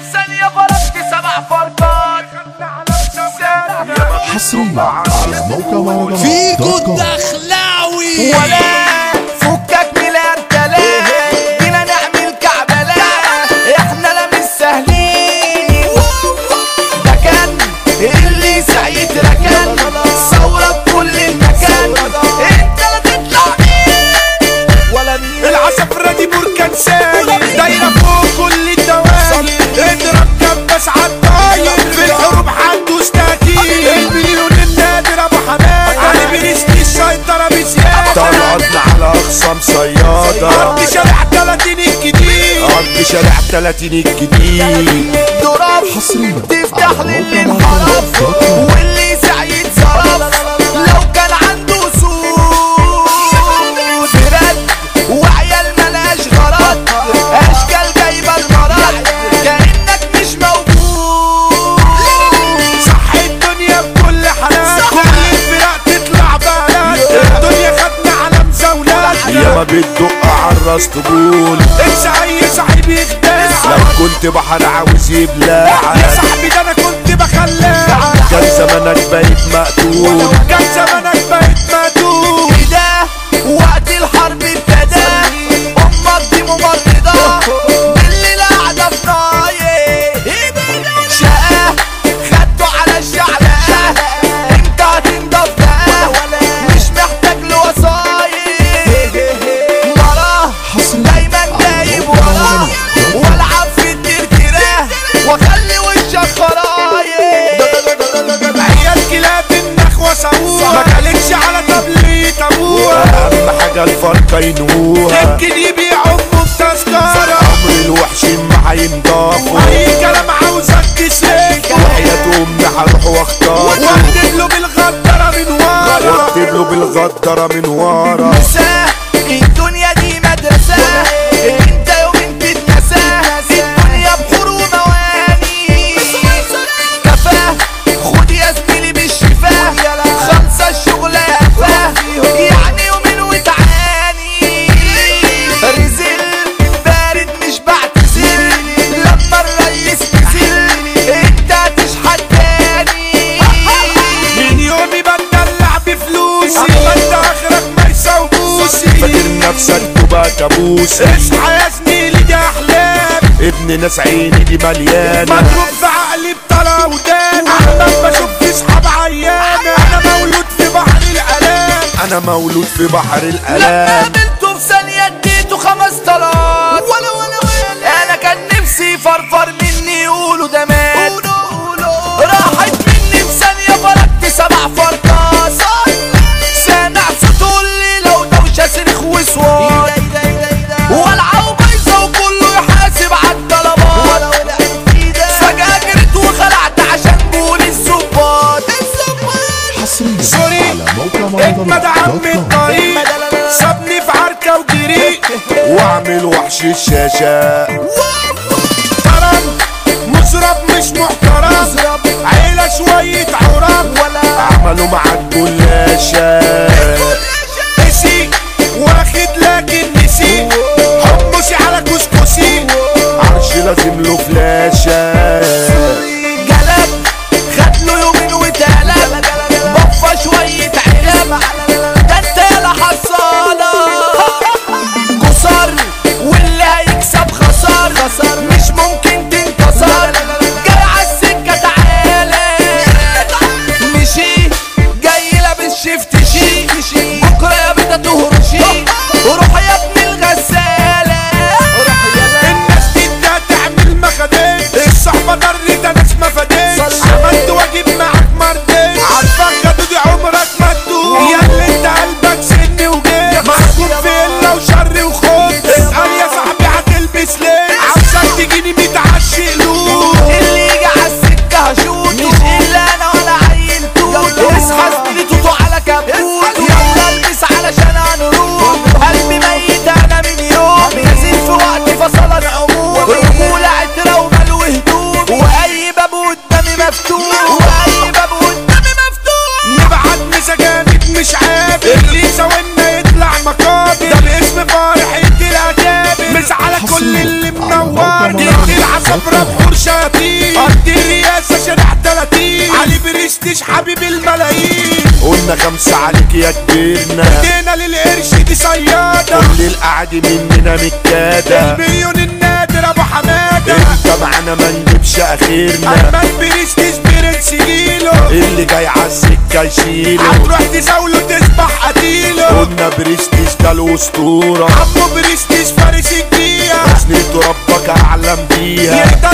في ثانية فرقت سبع فرقات حصريا على موقع مهرجانات فيكو دوت كوم. الدخلاوي ولا فكك من الارتلاء جينا نعمل كعبلة احنا لا مش سهلين ده كان اللي سعيد ركان ثورة بكل المكان انت لا تطلع مين ولا مين العصفرة دي بركان سايق دايرة فوق كل الدواير اضرب كبس عالطاير في الحروب حدوش تأكيد المليون النادر ابو حماد علي بيرستي السيطرة بزيادة طلعتنا على اخصام صيادة ارض شارع 30 الجديد ارض شارع 30 الجديد ضرب حصريا تفتح على للي موقع مهرجانات انحرف دوت كوم. واللي سعيد صرف لو كان عنده سود فرد وعيال ملاش غرض اشكال جايبه المرض كانك مش موجود صح الدنيا بكل حالات كل الفرق تطلع بلد الدنيا خدنا على مزاولات يا ما بتدق عالراس تقول انسى اي صاحب يخدع لو كنت بحر عاوز يبلع يا صاحبي ده انا كنت بخلع كان زمانك بقيت مقتول كان زمانك بقيت مقتول ده وقت الحرب ابتدى امك دي ممرضة بالليل قاعدة في نايم شقة خدته على الشعلقة انت هتنضف بقى مش محتاج لوصاية مراه دايما دايب وراه والعب في الترتيرة واخلي وشك خرايط عيال كلاب النخوة سووها ما كلكش على تبليط ابوها اهم حاجة الفرقة ينوها يمكن يبيعوا بتذكرة عمر الوحشين ما هينضافوا اي كلام عاوزك تسلك وحياة امي هروح واختار واكتب له بالغدرة من ورا واكتب له بالغدرة من ورا مدرسة الدنيا دي مدرسة انت يوم تتنسى الدنيا بحور ومواني كفاه خد يا زميلي بالشفاه خمسة الشغل هفاه يعني يومين وتعاني رزل بارد مش بعتذر لما الريس نزل انت هتشحت تاني من يومي بتدلع بفلوسي اما انت اخرك ما يساوبوسي فاكر نفسك تبقى كابوسي اصحى يا زميلي دي احلام ابن ناس عيني دي مليانه مضروب في عقلي بطلع ودان احمد بشوف في صحاب عيانه انا مولود في بحر الالام انا مولود في بحر لما الالام قابلته في ثانية اديته خمس طلات ولا ولا ولا انا كان نفسي فرفر مني يقولوا ده مات راحت مني في ثانية فرقت سبع فرقات سامع صوته اللي لو دوشة صريخ وصوات والعو بايظة وكله يحاسب على الطلبات فجأة جريت وخلعت عشان جول الظباط حصريا سوري. على موقع اجمد مهرجانات عم دوت كوم. الطريق سابني في عركه وجري واعمل وحش الشاشه كرم مزرب مش محترم عيلة شوية عرب عملوا معاك جلاشة نسي واخد لكن نسي حمصي على كسكسي عرش لازم له فلاشة جلب خد له يومين وتقلب بفى شوية علب ده انت يالا حصالة خسر واللي هيكسب خسر مش ممكن تنتصر جاي عالسكة تعالى مشي جاي لابس شفت شي بكرة يا بيتا تهرب اللي على منور موقع دي مهرجانات العصافرة بحور شياطين قد الرئاسة شارع 30 علي بريستيج حبيب الملايين قلنا خمسة عليك يا كبيرنا ادينا للقرش دي صيادة كل القعد مننا متكادة المليون النادر ابو حمادة انت معانا ما نجيبش اخيرنا احمد بريستيج برنس جيلو اللي جاي عالسكة يشيله هتروح تزاوله تسبح قتيله قلنا بريستيج ده الاسطورة عمو بريستيج فارس الجية سنيته ربك اعلم بيها يقدر